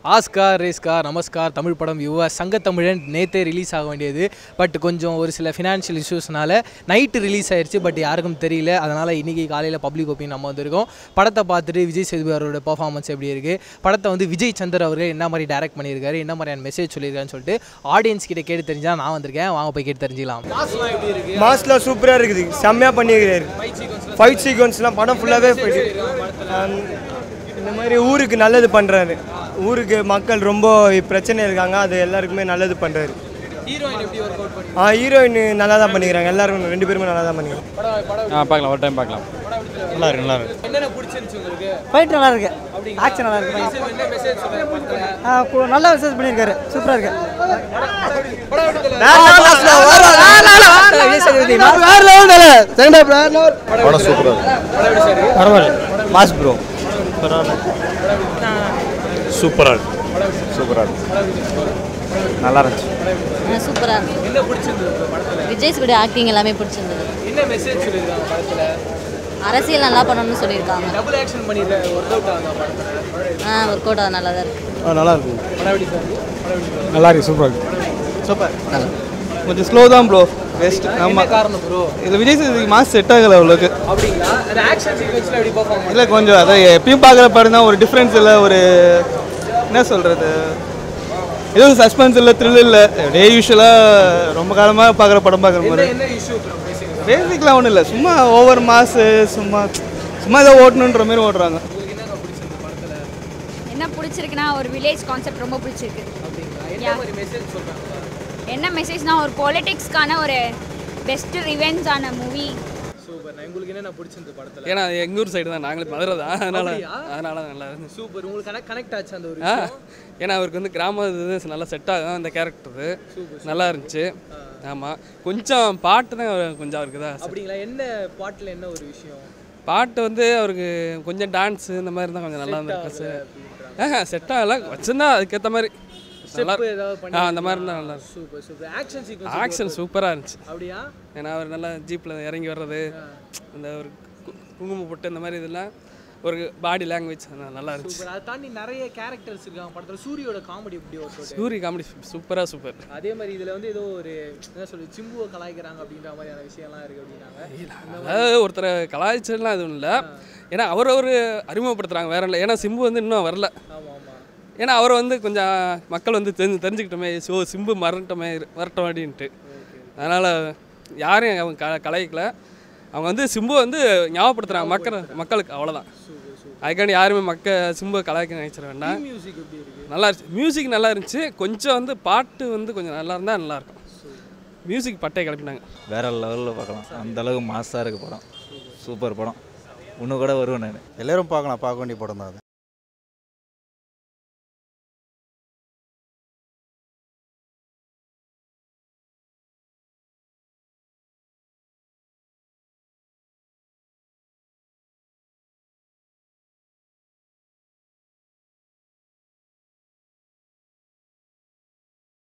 Oscar ரேஸ்கார் நமஸ்கார் தமிழ் படம் யுவ சங்கத்தமிழன் நேத்தே release ஆக வேண்டியது பட் கொஞ்சம் ஒரு சில ஃபினான்ஷியல் இஷ்யூஸ்னால நைட்டு ரிலீஸ் ஆயிருச்சு பட் யாருக்கும் தெரியல அதனால் இன்றைக்கி காலையில் பப்ளிக் ஒப்பீனியன் நம்ம வந்திருக்கோம் படத்தை பார்த்துட்டு விஜய் சேதுபதி அவரோட பர்ஃபார்மன்ஸ் எப்படி இருக்குது படத்தை வந்து விஜய் சந்தர் அவர்கள் என்ன மாதிரி டைரக்ட் பண்ணியிருக்காரு என்ன மாதிரியான மெசேஜ் சொல்லியிருக்காருன்னு சொல்லிட்டு ஆடியன்ஸ் கிட்ட கேட்டு தெரிஞ்சா நான் வந்திருக்கேன் வாங்க போய் கேட்டு தெரிஞ்சிக்கலாம் மாஸ்லாம் சூப்பராக இருக்குது செம்மையாக பண்ணியிருக்காரு ஃபைட் சீக்வன்ஸ்லாம் படம் ஃபுல்லாகவே போயிட்டு இந்த மாதிரி ஊருக்கு நல்லது பண்ணுறாரு ஊருக்கு மக்கள் ரொம்ப பிரச்சனை இருக்காங்க அது எல்லாருக்குமே நல்லது பண்ணுறாரு ஆ ஹீரோயின் நல்லா தான் பண்ணிக்கிறாங்க எல்லாரும் ரெண்டு பேருமே நல்லா தான் பண்ணிக்கிறாங்க ஆ பார்க்கலாம் ஒரு டைம் பார்க்கலாம் நல்லா இருக்கு நல்லா இருக்கு என்னென்ன பிடிச்சிருந்துச்சு உங்களுக்கு ஃபைட் நல்லா இருக்கு ஆக்ஷன் நல்லா இருக்கு என்ன மெசேஜ் சொல்கிறேன் ஆ, கு- நல்லா மெசேஜ் பண்ணியிருக்காரு சூப்பராக இருக்கு படம் சூப்பராக பரவாயில்ல மாஸ் ப்ரோ சூப்பராக இருக்கு சூப்பராக இருக்கு நல்லா இருந்துச்சு சூப்பராக இருக்கு என்ன பிடிச்சிருந்தது படத்தில் விஜய் சுடைய ஆக்டிங் எல்லாமே பிடிச்சிருந்தது என்ன மெசேஜ் சொல்லியிருக்காங்க படத்தில் அரசியல் நல்லா பண்ணணும்னு சொல்லியிருக்காங்க டபுள் ஆக்ஷன் பண்ணிடுற ஒர்க் அவுட் ஆகுங்க படத்தில் ஆ ஒர்க் அவுட் ஆகுது நல்லா தான் இருக்கு நல்லா இருக்கு படம் எப்படி சார் படம் எப்படி நல்லா இருக்கு சூப்பராக இருக்கு சூப்பர் கொஞ்சம் ஸ்லோ தான் ப்ரோ பெஸ்ட் என்ன காரணம் ப்ரோ இதில் விஜய் சேதுபதி மாஸ் செட் ஆகலை அவ்வளோக்கு அப்படிங்களா அந்த ஆக்ஷன் சீக்வன்ஸ்ல எப்படி பர்ஃபார்ம் இல்லை கொஞ்சம் அதான் எப்பயும் பார்க்குற படம் தான் ஒரு டிஃப்ரென்ஸ் இல்லை ஒரு என்ன சொல்கிறது எதுவும் சஸ்பென்ஸ் இல்லை த்ரில் இல்லை டே யூஸ்வலாக ரொம்ப காலமாக பார்க்குற படம் பார்க்குற மாதிரி என்ன இஷ்யூ ப்ரோ பேசிங்க பேசிக்லாம் ஒன்றும் இல்லை சும்மா ஓவர் மாசு சும்மா சும்மா ஏதோ ஓட்டணுன்ற மாதிரி ஓடுறாங்க என்ன பிடிச்சிருக்குன்னா ஒரு வில்லேஜ் கான்செப்ட் ரொம்ப பிடிச்சிருக்கு என்ன மாதிரி மெசேஜ் சொல்றாங்க என்ன மெசேஜ்னா ஒரு பொலிட்டிக்ஸ்க்கான ஒரு பெஸ்ட் ரிவெஞ்ச் ஆன மூவி சூப்பர் நான் உங்களுக்கு என்ன பிடிச்சிருந்தது படத்துல ஏன்னா எங்கள் ஊர் சைடு தான் நாங்களே மதுரை தான் அதனால அப்படியா? அதனால நல்லா இருந்துச்சு சூப்பர் உங்களுக்கு கனெக்ட் கனெக்ட் ஆச்சு அந்த ஒரு ஆ விஷயம் ஏன்னா அவருக்கு வந்து கிராம இது நல்லா செட் ஆகும் அந்த கேரக்டரு நல்லா இருந்துச்சு ஆமாம் கொஞ்சம் பாட்டு தான் கொஞ்சம் அவருக்கு தான் அப்படிங்களா என்ன பாட்டுல என்ன ஒரு விஷயம் பாட்டு வந்து அவருக்கு கொஞ்சம் டான்ஸு இந்த மாதிரி தான் கொஞ்சம் நல்லா இருந்திருக்கு ஆஹா செட் ஆகல வச்சிருந்தா அதுக்கேற்ற மாதிரி நல்லா ஸ்டெப் ஏதாவது பண்ணி ஆ அந்த மாதிரி இருந்தால் நல்லா இருக்கும் super super action sequence action சூப்பராக இருந்துச்சு அப்படியா ஏன்னா அவர் நல்லா ஜீப்பில் இறங்கி வர்றது அந்த ஒரு கு- குங்குமம் போட்டு இந்த மாதிரி இதெல்லாம் ஒரு பாடி லாங்குவேஜ் நல்லா இருந்துச்சு சூப்பர் அதை தாண்டி நிறைய கேரக்டர்ஸ் இருக்காங்க படத்துல சூரியோட காமெடி எப்படி ஒரு shot. சூரிய காமெடி சூப்பராக சூப்பர் அதே மாதிரி இதுல வந்து ஏதோ ஒரு என்ன சொல்றது சிம்புவை கலாய்க்கிறாங்க அப்படின்ற மாதிரியான விஷயம்லாம் இருக்கு அப்படின்னாங்க அதாவது ஒருத்தரை கலாய்ச்சலாம் எதுவும் இல்லை ஏன்னா அவரை ஒரு அறிமுகப்படுத்துறாங்க வேற இல்லை ஏன்னா சிம்பு வந்து இன்னும் வரல ஆமா ஆமா ஏன்னா அவரை வந்து கொஞ்சம் மக்கள் வந்து தெரிஞ்சு தெரிஞ்சுக்கிட்டோமே ஸோ சிம்பு மறட்டமே வரட்டும் அப்படின்ட்டு அதனால் யாரையும் அவங்க க கலாய்க்கல அவங்க வந்து சிம்பு வந்து ஞாபகப்படுத்துறாங்க மக்கள் மக்களுக்கு அவ்வளோதான் அதுக்காண்டி யாருமே மக்க சிம்பு கலாய்க்க நினைச்சிட வேண்டாம் மியூசிக் எப்படி இருக்கு நல்லா இருந்துச்சு மியூசிக் நல்லா இருந்துச்சு கொஞ்சம் வந்து பாட்டு வந்து கொஞ்சம் நல்லா இருந்தால் நல்லாயிருக்கும் மியூசிக் பட்டை கிளப்பினாங்க வேற லெவலில் பார்க்கலாம் அந்த அளவுக்கு மாசாக இருக்கு படம் சூப்பர் படம் இன்னும் கூட வருவேன் நான் எல்லாரும் பார்க்கலாம் பார்க்க வேண்டிய படம் தான் அது